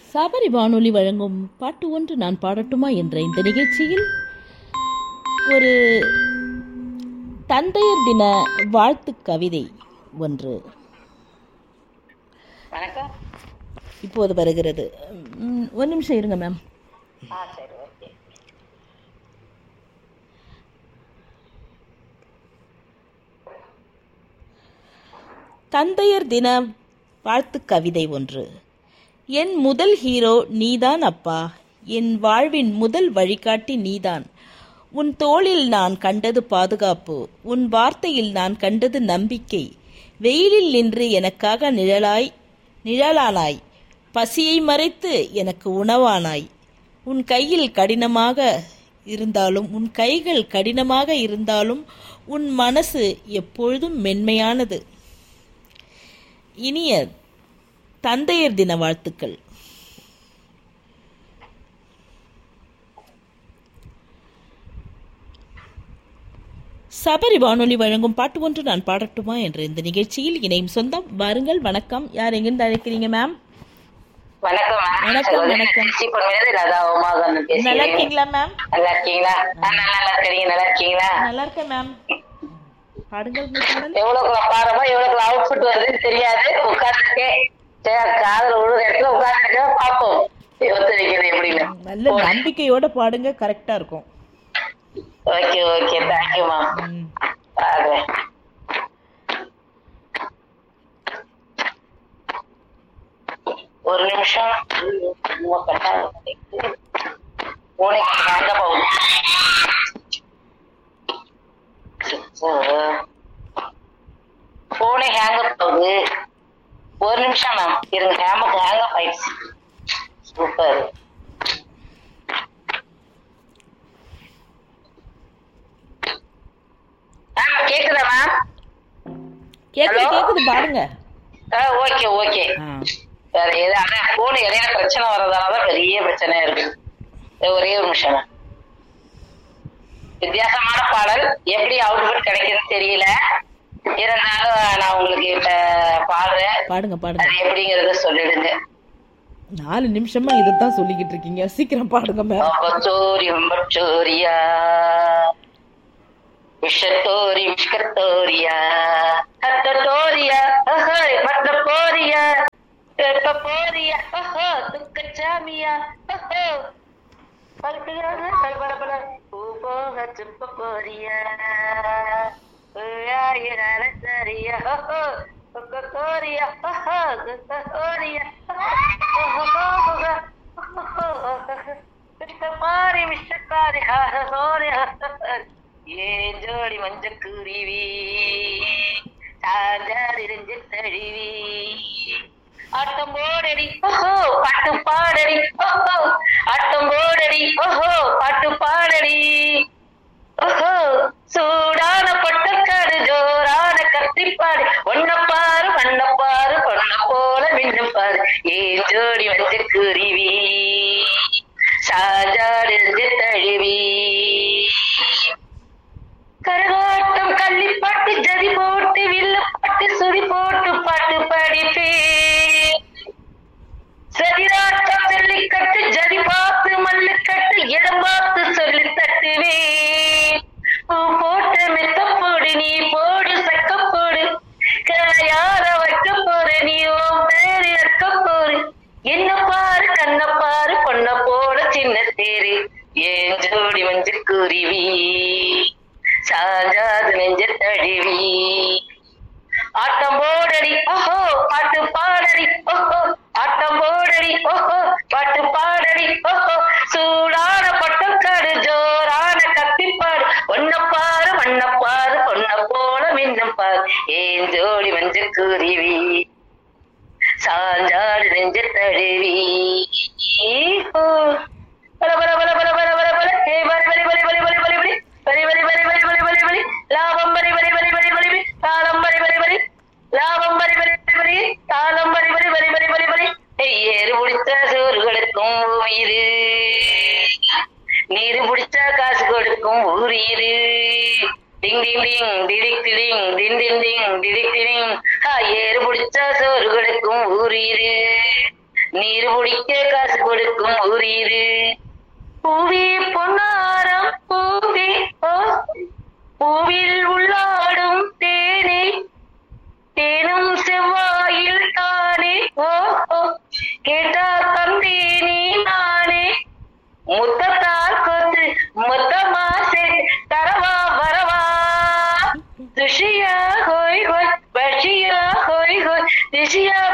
சபரி வானொலி வழங்கும் பாட்டு ஒன்று நான் பாடட்டுமா என்ற இந்த நிகழ்ச்சியில் ஒரு தந்தையர் தின வாழ்த்து கவிதை ஒன்று வணக்கம் இப்போது வருகிறது ம், ஒரு நிமிஷம் இருங்க மேம் ஆ சரி ஓகே தந்தையர் தின வாழ்த்து கவிதை ஒன்று என் முதல் ஹீரோ நீதான் அப்பா என் வாழ்வின் முதல் வழிகாட்டி நீதான் உன் தோளில் நான் கண்டது பாதுகாப்பு உன் வார்த்தையில் நான் கண்டது நம்பிக்கை வெயிலில் நின்று எனக்காக நிழலாய் நிழலானாய் பசியை மறைத்து எனக்கு உணவானாய் உன் கையில் கடினமாக இருந்தாலும் உன் கைகள் கடினமாக இருந்தாலும் உன் மனசு எப்பொழுதும் மென்மையானது இனிய தந்தையர் தின வாழ்த்துக்கள் சபரி வானொலி வழங்கும் பாட்டு ஒன்று நான் பாடட்டுமா என்ற இந்த நிகழ்ச்சியில் இணையும் சொந்தம் வாருங்கள் வணக்கம் யார் எங்கிருந்து அழைக்கிறீங்க மேம் வணக்கம் மேம். வணக்கம், சகோதரி வணக்கம். திருச்சி பொன்மேடு லதா உமாகந்தன் நல்லா பேசுகிறேன் இருக்கீங்களா மேம் நல்லா இருக்கீங்களா நான் நல்லா இருக்கிறீங்க நல்லா இருக்கீங்களா நல்லா இருக்கேன் மேம் பாடுங்கள் உங்கள் பாடல் எவ்வளவு பாடமோ எவ்வளவு அவுட்புட் வருதுன்னு தெரியாது உட்கார்ந்துருக்கேன் சரி காதல விழுற இடத்துல உட்கார்ந்துருக்கேன் பார்ப்போம் ஒத்துழைக்கிறது எப்படின்னு நல்ல நம்பிக்கையோட பாடுங்க கரெக்டா இருக்கும் ஓகே ஓகே தேங்க்யூமா ம். பாடுறேன் ஒரு நிமிஷம் உங்க கட்டாயம் பூனை வாங்க போகும் போனே ஹேங் போகுது ஒரு நிமிஷம் மேம் இருங்க ஹேமுக்கு ஹேங் ஆயிடுச்சு சூப்பர் மேம் கேக்குதா மேம் கேக்குது Hello? கேக்குது பாடுங்க ஓகே ஓகே ஆ. வேற எது அதான் போன் இடையில பிரச்சனை வர்றதுனாலதான் பெரிய பிரச்சனையா இருக்கு இது ஒரே ஒரு நிமிஷம் மேம். வித்தியாசமான பாடல் எப்படி அவுட்புட் கிடைக்குதுன்னு தெரியல இருந்தாலும் நான் உங்களுக்கு இப்ப பாடுறேன் பாடுங்க பாடுங்க அது எப்படிங்கறத சொல்லிடுங்க நாலு நிமிஷமா இதைத்தான் சொல்லிக்கிட்டு இருக்கீங்க சீக்கிரம் பாடுங்க மேம் பச்சோரி பச்சோரியா விஷத்தோரி விஷ்கத்தோரியா கத்தோரியா அஹோய் மத்த போரியா எப்ப போரியா ஓஹோ துக்கச்சாமியா ஓஹோ படுத்துகிறாங்க பரபரபர பூ போக சுப்ப போரியா ஆயிரம் சரியா ஓஹோ துக்கத்தோரியா ஓஹோ துக்கத்தோரியா ஓஹோ மிஸ்டர் மிஸ்டர் ஹாரி ஏன் ஜோடி மஞ்ச குருவி சாஞ்சார் இருந்து தழுவி ஆட்டம் போடடி ஓஹோ பாட்டு பாடடி ஓஹோ ஆட்டம் போடடி ஓஹோ பாட்டு பாடடி ஓஹோ சூடான பொட்டக்காடு ஜோரான கத்திப்பாடு ஒன்ன பாரு வண்ண பாரு பொண்ண போல மின்னும் பாரு ஏன் ஜோடி வந்து குருவி சாஜாடு தழுவி கரகாட்டம் கள்ளிப்பாட்டு ஜதி போட்டு வில்லு பாட்டு சுதி போட்டு பாட்டு படிப்பேன் சதிராட்டம் ஜல்லிக்கட்டு ஜதி பார்த்து மல்லுக்கட்டு இடம் பார்த்து சொல்லி தட்டுவேன் பூ போட்ட மெத்த போடு நீ போடு சக்க போடு காயார வைக்க போற நீ உன் பேரு வைக்க போரு என்ன பாரு கண்ண பாரு பொண்ண போட சின்ன தேரு ஏன் ஜோடி வந்து குருவி சாஞ்சாது நெஞ்ச தழுவி ஆட்டம் போடடி ஓஹோ பாட்டு பாடடி ஓஹோ ஆட்டம் போடடி ஓஹோ பாட்டு பாடடி ஓஹோ சூடான பொட்டக்காடு ஜோரான கத்திப்பாடு ஒன்ன பாரு வண்ண பாரு பொண்ண போல மின்னும் பாரு ஏன் ஜோடி மஞ்ச குருவி சாஞ்சாடு நெஞ்ச தழுவி ஈஹோ. பல பல பல பல பல பல பல ஹே பலி பலி பலி பலி பலி பலி பலி பலி பலி பலி பலி பலி பலி பலி லாபம் பலி பலி பலி பலி பலி பலி தாளம் பலி பலி பலி லாபம் பலி பலி பலி பலி தாளம் பலி பலி பலி பலி பலி பலி ஏறு பிடிச்ச சோறுகளுக்கும் உயிர் நீரு பிடிச்சா காசு கொடுக்கும் ஊரீரு டிங் டிங் டிங் டிடிக் டிடிங் டிங் டிங் டிங் டிடிக் டிடிங் ஆ, ஏறு பிடிச்சா சோறு கொடுக்கும் ஊரீரு நீர் குடிக்க காசு கொடுக்கும் ஊர் இது பூவி பொன்னாரம் பூவி ஓ பூவில் உள்ளாடும் தேனே தேனும் செவ்வாயில் தானே ஓ ஓ கேட்டா தந்தி நீ நானே முத்தத்தால் கொத்து மொத்தமா சேர்த்து தரவா வரவா துஷியா ஹோய் ஹோய் பஷியா ஹோய் ஹோய் திஷியா